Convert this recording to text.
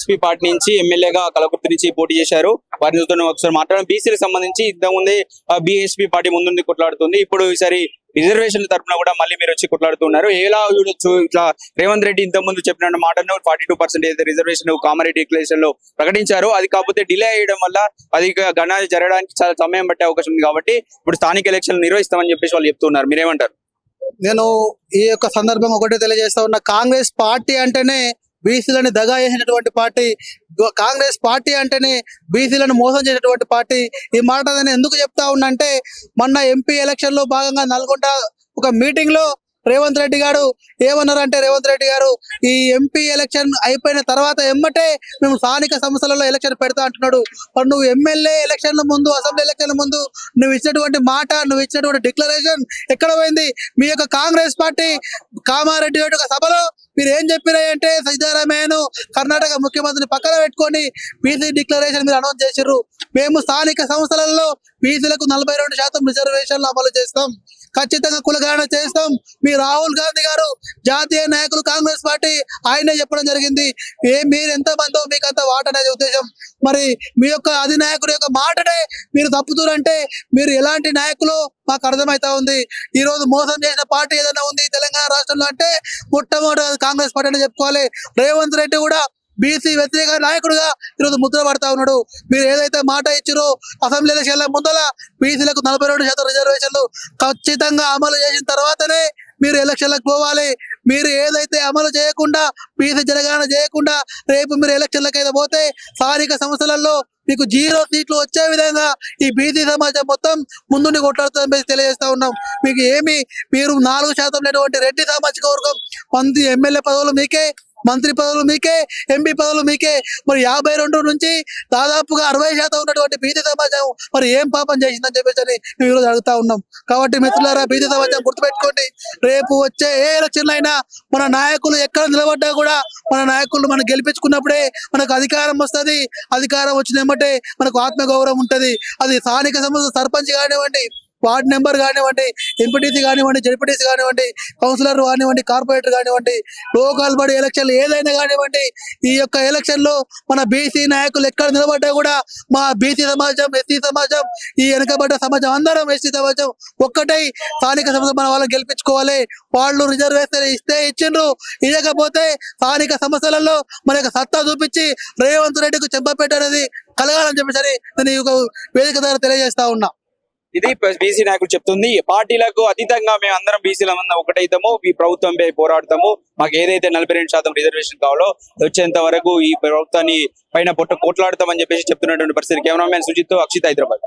BHP party నుంచి ఎమ్మెల్యేగా కలకుర్తి నుంచి పోటీ చేశారు వారిని చూస్తున్న ఒకసారి మాట్లాడడం బీసీలకు సంబంధించి ఇంతకుముందే బిహెచ్పి పార్టీ ముందుండి కొట్లాడుతుంది ఇప్పుడు ఈసారి రిజర్వేషన్ల తరపున కూడా మళ్ళీ మీరు వచ్చి కొట్లాడుతున్నారు ఎలా చూడొచ్చు ఇట్లా రేవంత్ రెడ్డి ఇంత ముందు చెప్పిన మాటను ఫార్టీ టూ పర్సెంట్ ఏదైతే రిజర్వేషన్ కామారెడ్డి డిక్లరేషన్ లో ప్రకటించారో అది కాకపోతే డిలే అయ్యడం వల్ల అది ఇక గణాలు జరగడానికి చాలా సమయం పట్టే అవకాశం ఉంది కాబట్టి ఇప్పుడు స్థానిక ఎలక్షన్ నిర్వహిస్తామని చెప్పేసి వాళ్ళు చెప్తున్నారు మీరేమంటారు నేను ఈ యొక్క సందర్భంగా ఒకటే తెలియజేస్తా ఉన్నా కాంగ్రెస్ పార్టీ అంటేనే బీసీలను దగా చేసినటువంటి పార్టీ గో- కాంగ్రెస్ పార్టీ అంటేనే బీసీలను మోసం చేసినటువంటి పార్టీ ఈ మాట నేను ఎందుకు చెప్తా ఉన్నా అంటే మొన్న ఎంపీ ఎలక్షన్ లో భాగంగా నల్గొండ ఒక మీటింగ్ లో రేవంత్ రెడ్డి గారు ఏమన్నారంటే రేవంత్ రెడ్డి గారు ఈ ఎంపీ ఎలక్షన్ అయిపోయిన తర్వాత ఎమ్మటే మేము స్థానిక సంస్థలలో ఎలక్షన్ పెడతా అంటున్నాడు మరి నువ్వు ఎమ్మెల్యే ఎలక్షన్ల ముందు అసెంబ్లీ ఎలక్షన్ల ముందు నువ్వు ఇచ్చినటువంటి మాట నువ్వు ఇచ్చినటువంటి డిక్లరేషన్ ఎక్కడ పోయింది మీ యొక్క కాంగ్రెస్ పార్టీ కామారెడ్డి యొక్క సభలో మీరు ఏం చెప్పినాయంటే సిద్ధరామయ్యను కర్ణాటక ముఖ్యమంత్రిని పక్కన పెట్టుకొని బీసీ డిక్లరేషన్ మీరు అనౌన్స్ చేసిర్రు మేము స్థానిక సంస్థలలో బీసీలకు నలభై రెండు శాతం రిజర్వేషన్లు అమలు చేస్తాం ఖచ్చితంగా కులగణన చేస్తాం మీ రాహుల్ గాంధీ గారు జాతీయ నాయకులు కాంగ్రెస్ పార్టీ ఆయనే చెప్పడం జరిగింది ఏ మీరు ఎంత మందో మీకు అంత వాట అనేది ఉద్దేశం మరి మీ యొక్క అధినాయకుడి యొక్క మాటనే మీరు తప్పుతురంటే మీరు ఎలాంటి నాయకులు మాకు అర్థమైతా ఉంది ఈ రోజు మోసం చేసిన పార్టీ ఏదైనా ఉంది తెలంగాణ రాష్ట్రంలో అంటే మొట్టమొదటి కాంగ్రెస్ పార్టీ అని చెప్పుకోవాలి రేవంత్ రెడ్డి కూడా బీసీ వ్యతిరేక నాయకుడుగా ఈరోజు ముద్ర పడతా ఉన్నాడు మీరు ఏదైతే మాట ఇచ్చారో అసెంబ్లీ ఎలక్షన్ల ముందల బీసీలకు నలభై రెండు శాతం రిజర్వేషన్లు ఖచ్చితంగా అమలు చేసిన తర్వాతనే మీరు ఎలక్షన్లకు పోవాలి మీరు ఏదైతే అమలు చేయకుండా బీసీ జనగణన చేయకుండా రేపు మీరు ఎలక్షన్లకు అయితే పోతే స్థానిక సంస్థలలో మీకు జీరో సీట్లు వచ్చే విధంగా ఈ బీసీ సమాజం మొత్తం ముందుండి కొట్లాడుతుందని మేము తెలియజేస్తా ఉన్నాం మీకు ఏమి మీరు నాలుగు శాతం లేనటువంటి రెడ్డి సామాజిక వర్గం మంది ఎమ్మెల్యే పదవులు మీకే మంత్రి పదవులు మీకే ఎంపీ పదవులు మీకే మరి యాభై రెండు నుంచి దాదాపుగా అరవై శాతం ఉన్నటువంటి బీసీ సమాజం మరి ఏం పాపం చేసిందని చెప్పేసి అని మేము ఈరోజు అడుగుతా ఉన్నాం కాబట్టి మిత్రులారా బీసీ సమాజం గుర్తుపెట్టుకోండి రేపు వచ్చే ఏ ఎలక్షన్లు అయినా మన నాయకులు ఎక్కడ నిలబడ్డా కూడా మన నాయకులు మనం గెలిపించుకున్నప్పుడే మనకు అధికారం వస్తది అధికారం వచ్చినమ్మటే మనకు ఆత్మగౌరవం ఉంటది అది స్థానిక సంస్థ సర్పంచ్ కానివ్వండి వార్డ్ నెంబర్ కానివ్వండి ఎంపీటీసీ కానివ్వండి జడ్పీటీసీ కానివ్వండి కౌన్సిలర్ కానివ్వండి కార్పొరేటర్ కానివ్వండి లోకల్ బడి ఎలక్షన్లు ఏదైనా కానివ్వండి ఈ యొక్క ఎలక్షన్ లో మన బీసీ నాయకులు ఎక్కడ నిలబడ్డా కూడా మా బీసీ సమాజం ఎస్సీ సమాజం ఈ వెనుకబడ్డ సమాజం అందరం ఎస్సీ సమాజం ఒక్కటై స్థానిక సంస్థ మన వాళ్ళని గెలిపించుకోవాలి వాళ్ళు రిజర్వేషన్ ఇస్తే ఇచ్చిండ్రు ఇవ్వకపోతే స్థానిక సంస్థలలో మన యొక్క సత్తా చూపించి రేవంత్ రెడ్డికి చెంపపేట అనేది కలగాలని చెప్పేసి నేను ఈ యొక్క వేదిక ద్వారా తెలియజేస్తా ఉన్నా ఇది బీసీ నాయకులు చెప్తుంది పార్టీలకు అతీతంగా మేము అందరం బీసీల మంది ఒకటైతాము ఈ ప్రభుత్వంపై పోరాడతాము మాకు ఏదైతే నలభై రెండు శాతం రిజర్వేషన్ కావాలో వచ్చేంత వరకు ఈ ప్రభుత్వాన్ని పైన పొట్ట కొట్లాడతామని చెప్పేసి చెప్తున్నటువంటి పరిస్థితి కెమెరామ్యాన్ సుజిత్ అక్షిత్ హైదరాబాద్